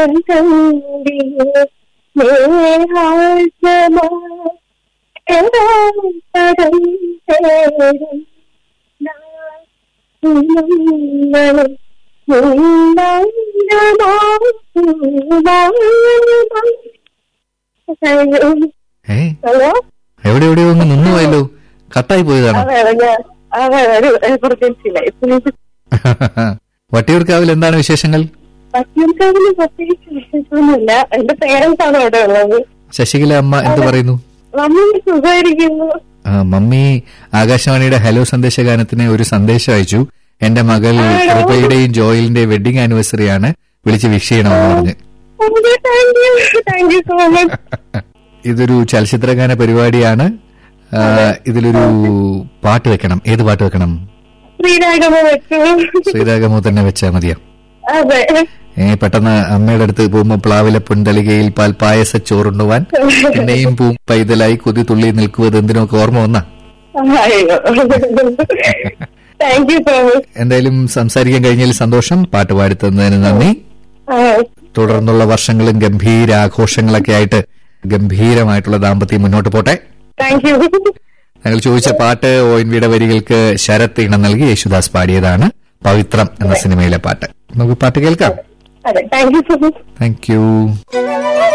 കണ്ടിയോ സ്നേഹാത്മമാ പദം തേടും നാളും ഏ ഹലോ എവിടെ എവിടെയോ ഒന്ന് നിന്നുപോയല്ലോ കട്ടായി പോയതാണോ അതെ ഞാൻ അതെ ഒരു എമർജൻസിയിലായി വട്ടിയൂർക്കാവിൽ എന്താണ് വിശേഷങ്ങൾ പത്തിയൽക്കാവിന് പ്രത്യേകിച്ച് വിശേഷമൊന്നുമില്ല എന്റെ പേരൻസ് ആണ് അവിടെ ഉള്ളത് ശശികല അമ്മ എന്ത് പറയുന്നു നമ്മൾ സുഖമായിരിക്കുന്നു ആ, മമ്മി ആകാശവാണിയുടെ ഹലോ സന്ദേശഗാനത്തിന് ഒരു സന്ദേശം അയച്ചു എന്റെ മകൾ കൃപയുടെയും ജോയലിന്റെയും വെഡിങ് ആനിവേഴ്സറി ആണ് വിളിച്ച് വിഷ് ചെയ്യണമെന്ന് പറഞ്ഞ് thank you thank you so much ഇതൊരു ചലച്ചിത്രഗാന പരിപാടിയാണ് ആ, ഇതിലൊരു പാട്ട് വെക്കണം ഏത് പാട്ട് വെക്കണം ശ്രീരാഗമ വെച്ചു ശ്രീരാഗമോ തന്നെ വെച്ചാൽ മതിയോ അതെ ഏ പെട്ടെന്ന് അമ്മയുടെ അടുത്ത് പോകുമ്പോ പ്ലാവിലെ പുന്തളികയിൽ പാൽ പായസ ചോറുണ്ടുവാൻ എന്നെയും പൂ പൈതലായി കൊതി തുള്ളി നിൽക്കുവത് എന്തിനൊക്കെ ഓർമ്മ വന്ന അയ്യോ താങ്ക് യു സോ മച്ച് എന്തായാലും സംസാരിക്കാൻ കഴിഞ്ഞതിൽ സന്തോഷം പാട്ട് പാടുത്തതിന് നന്ദി തുടർന്നുള്ള വർഷങ്ങളും ഗംഭീര ആഘോഷങ്ങളൊക്കെ ആയിട്ട് ഗംഭീരമായിട്ടുള്ള ദാമ്പത്യം മുന്നോട്ട് പോട്ടെ താങ്ക് യു ഞങ്ങൾ ചോദിച്ച പാട്ട് ഒ എൻ വിയുടെ വരികൾക്ക് ശരത്ത് ഇണം നൽകി യേശുദാസ് പാടിയതാണ് പവിത്രം എന്ന സിനിമയിലെ പാട്ട് നമുക്ക് പാട്ട് കേൾക്കാം അതെ thank you so much thank U